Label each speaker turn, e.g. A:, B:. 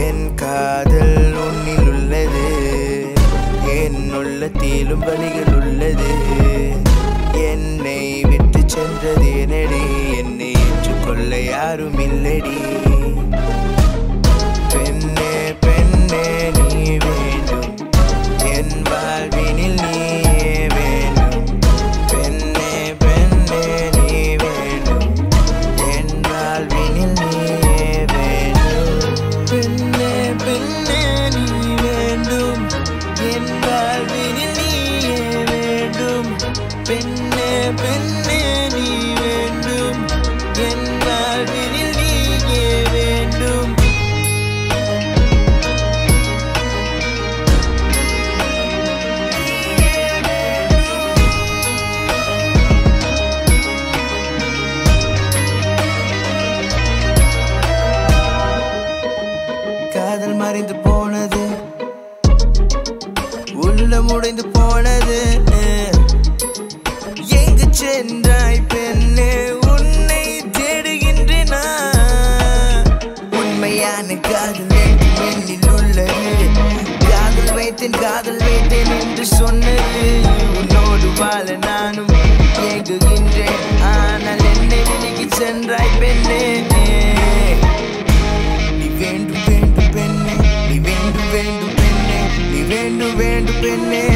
A: என் காதல் உன்னில் உள்ளது என் உள்ளத்திலும் வழிகள் உள்ளது என்னை விட்டு சென்றது நடி என்னை ஏற்றுக்கொள்ள யாரும் இல்லடி பெண்ணே பெண்ணே நீ வேண்டும் என் வாழ்வினில் நீயே வேண்டும் பெண்ணே பெண்ணே நீ வேண்டும் என் வாழ்வினில் நீயே வேண்டும் பெண்ணே பெண்ணே நீ வேண்டும் என் வாழ்வினில் நீயே வேண்டும் பெண்ணே பெண்ணே நீ வேண்டும் என் வாழ்வினில் நீயே வேண்டும் காதல் மறைந்து போனது உள்ளம் உடைந்து போனது எங்கு சென்றாய் பெண்ணே உன்னை தேடுகின்றேன் நான். உண்மையான காதல் வேண்டும் என்னில் உள்ளது காதல் வைத்தேன் காதல் வைத்தேன் என்று சொன்னது உன்னோடு வாழ நானும் ஏங்குகின்றேன் ஆனால் என்னை விலகி சென்றாய் பெண்ணே நீ வேண்டும் வேண்டும் பெண்ணே நீ வேண்டும் வேண்டும் பெண்ணே நீ வேண்டும் வேண்டும் பெண்ணே